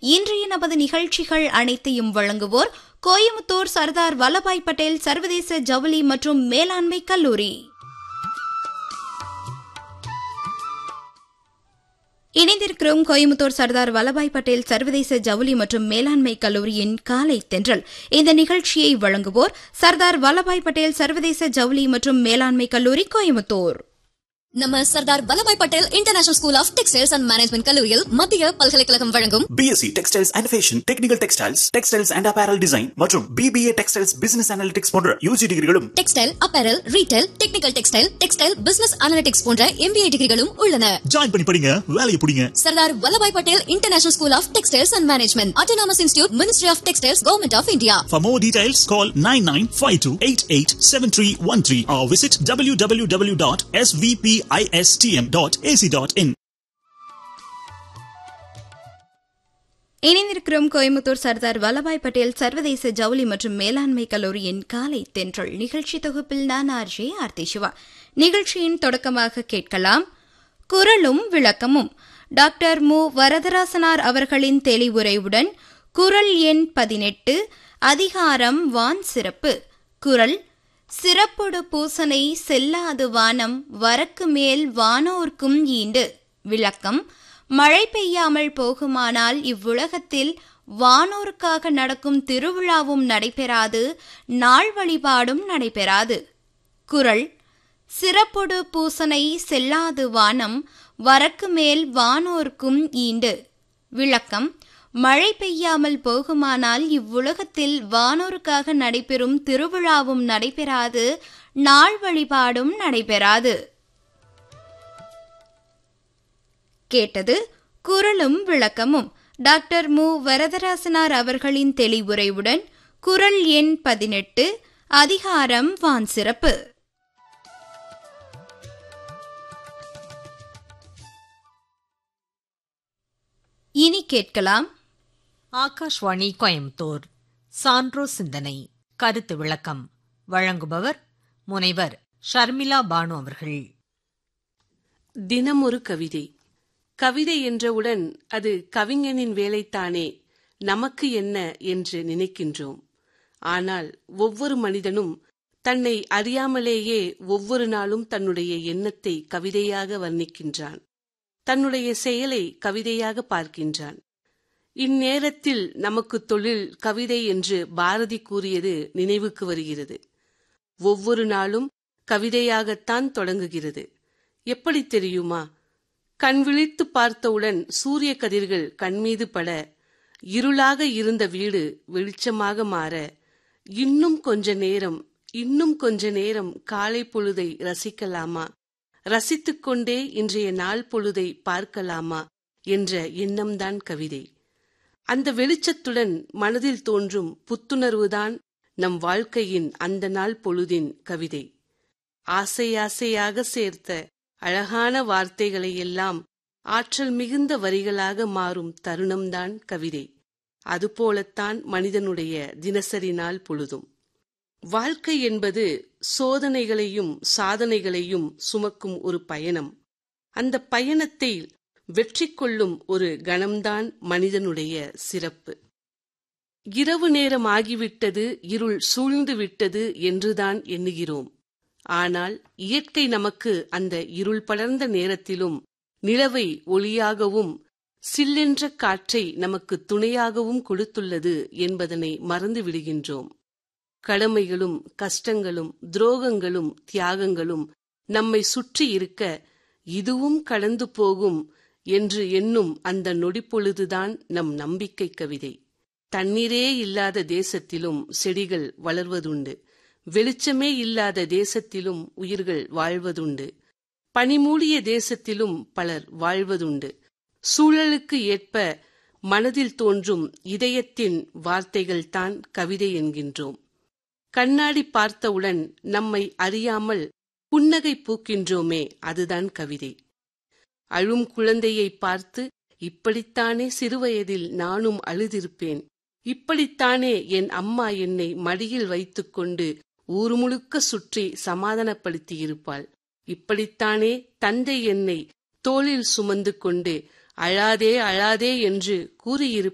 இன்றைய நமது நிகழ்ச்சிகள் அனைத்தையும் வழங்குவோர் கோயமுத்தூர் சர்தார் வல்லபாய் பட்டேல் சர்வதேச ஜவுளி மற்றும் மேலாண்மை கல்லூரி இணைந்திருக்கிறோம் கோயமுத்தூர் சர்தார் வல்லபாய் பட்டேல் சர்வதேச ஜவுளி மற்றும் மேலாண்மை கல்லூரியின் காலை தென்றல் இந்த நிகழ்ச்சியை வழங்குவோர் சர்தார் வல்லபாய் பட்டேல் சர்வதேச ஜவுளி மற்றும் மேலாண்மை கல்லூரி கோயமுத்தூர் நம்ம Sardar Vallabhbhai Patel international school of textiles and management கல்லூரியில் மத்திய பல்கலைக்கழகம் வழங்கும் BSc textiles and fashion technical textiles textiles and apparel design மற்றும் பிபிஏ டெக்ஸ்டைல்ஸ் பிசினஸ் அனாலிட்டிக்ஸ் போன்ற யூஜி டிகிரிகளும் textile apparel retail technical textile textile business analytics போன்ற எம்பிஏ டிகிரிகளும் உள்ளன ஜாயின் பண்ணி படிங்க வேலையை பிடிங்க Sardar Vallabhbhai Patel international school of textiles and management autonomous institute ministry of textiles government of India For more details, call 9952887313 or visit www.svpistm.ac.in. இணைந்திருக்கிறோம் கோயமுத்தூர் சர்தார் வல்லபாய் பட்டேல் சர்வதேச ஜவுளி மற்றும் மேலாண்மை கல்லூரியின் காலை தென்றல் நிகழ்ச்சி தொகுப்பில் நான் ஆர்ஜே ஆர்த்தி சிவா நிகழ்ச்சியின் தொடக்கமாக கேட்கலாம் குரலும் விளக்கமும் டாக்டர் மு வரதராசனார் அவர்களின் தெளிவுரையுடன் குரல் எண் பதினெட்டு அதிகாரம் வான் சிறப்பு குரல் சிறப்பொடு பூசனை செல்லாது வானம் வரக்கு மேல் வானோர்க்கும் ஈண்டு விளக்கம் மழை பெய்யாமல் போகுமானால் இவ்வுலகத்தில் வானோருக்காக நடக்கும் திருவிழாவும் நடைபெறாது நாள் வழிபாடும் நடைபெறாது குரல் சிறப்பொடு பூசனை செல்லாது வானம் வரக்கு மேல் வானோர்க்கும் ஈண்டு விளக்கம் மழை பெய்யாமல் போகுமானால் இவ்வுலகத்தில் வானோருக்காக நடைபெறும் திருவிழாவும் நடைபெறாது நாள் வழிபாடும் நடைபெறாது கேட்டது குரலும் விளக்கமும் டாக்டர் மு வரதராசனார் அவர்களின் தெளிவுரையுடன் குரல் எண் பதினெட்டு அதிகாரம் வான் சிறப்பு இனி கேட்கலாம் ஆகாஷ்வாணி கோயம்புத்தூர் சான்றோ சிந்தனை கருத்து விளக்கம் வழங்குபவர் முனைவர் ஷர்மிளா பானு அவர்கள் தினமொரு கவிதை கவிதை என்றவுடன் அது கவிஞனின் வேலைத்தானே நமக்கு என்ன என்று நினைக்கின்றோம் ஆனால் ஒவ்வொரு மனிதனும் தன்னை அறியாமலேயே ஒவ்வொரு நாளும் தன்னுடைய எண்ணத்தை கவிதையாக வர்ணிக்கின்றான் தன்னுடைய செயலை கவிதையாக பார்க்கின்றான் இந்நேரத்தில் நமக்கு தொழில் கவிதை என்று பாரதி கூறியது நினைவுக்கு வருகிறது ஒவ்வொரு நாளும் கவிதையாகத்தான் தொடங்குகிறது எப்படி தெரியுமா கண் விழித்து பார்த்தவுடன் சூரிய கதிர்கள் கண்மீது பட இருளாக இருந்த வீடு வெளிச்சமாக மாற இன்னும் கொஞ்ச நேரம் இன்னும் கொஞ்ச நேரம் காலை பொழுதை ரசிக்கலாமா ரசித்துக்கொண்டே இன்றைய நாள் பொழுதை பார்க்கலாமா என்ற எண்ணம்தான் கவிதை அந்த வெளிச்சத்துடன் மனதில் தோன்றும் புத்துணர்வுதான் நம் வாழ்க்கையின் அந்த நாள் பொழுதின் கவிதை ஆசை ஆசையாக சேர்த்த அழகான வார்த்தைகளை எல்லாம் ஆற்றல் மிகுந்த வரிகளாக மாறும் தருணம்தான் கவிதை அதுபோலத்தான் மனிதனுடைய தினசரி நாள் பொழுதும் வாழ்க்கை என்பது சோதனைகளையும் சாதனைகளையும் சுமக்கும் ஒரு பயணம் அந்த பயணத்தை வெற்றி கொள்ளும் ஒரு கணம்தான் மனிதனுடைய சிறப்பு இரவு நேரம் ஆகிவிட்டது இருள் சூழ்ந்து விட்டது என்றுதான் எண்ணுகிறோம் ஆனால் இயற்கை நமக்கு அந்த இருள் படர்ந்த நேரத்திலும் நிலவை ஒளியாகவும் சில்லென்ற காற்றை நமக்கு துணையாகவும் கொடுத்துள்ளது என்பதனை மறந்து விடுகின்றோம் கடமைகளும் கஷ்டங்களும் துரோகங்களும் தியாகங்களும் நம்மை சுற்றி இருக்க இதுவும் கடந்து போகும் என்று எண்ணும் அந்த நொடிப்பொழுதுதான் நம் நம்பிக்கை கவிதை தண்ணீரே இல்லாத தேசத்திலும் செடிகள் வளர்வதுண்டு வெளிச்சமே இல்லாத தேசத்திலும் உயிர்கள் வாழ்வதுண்டு பனிமூடிய தேசத்திலும் பலர் வாழ்வதுண்டு சூழலுக்கு ஏற்ப மனதில் தோன்றும் இதயத்தின் வார்த்தைகள்தான் கவிதை என்கின்றோம் கண்ணாடி பார்த்தவுடன் நம்மை அறியாமல் புன்னகை பூக்கின்றோமே அதுதான் கவிதை அழும் குழந்தையை பார்த்து இப்படித்தானே சிறுவயதில் நானும் அழுதிருப்பேன் இப்படித்தானே என் அம்மா என்னை மடியில் வைத்துக்கொண்டு ஊர் முழுக்க சுற்றி சமாதானப்படுத்தியிருப்பாள் இப்படித்தானே தந்தை என்னை தோளில் சுமந்து கொண்டு அழாதே அழாதே என்று கூறியிருப்பார்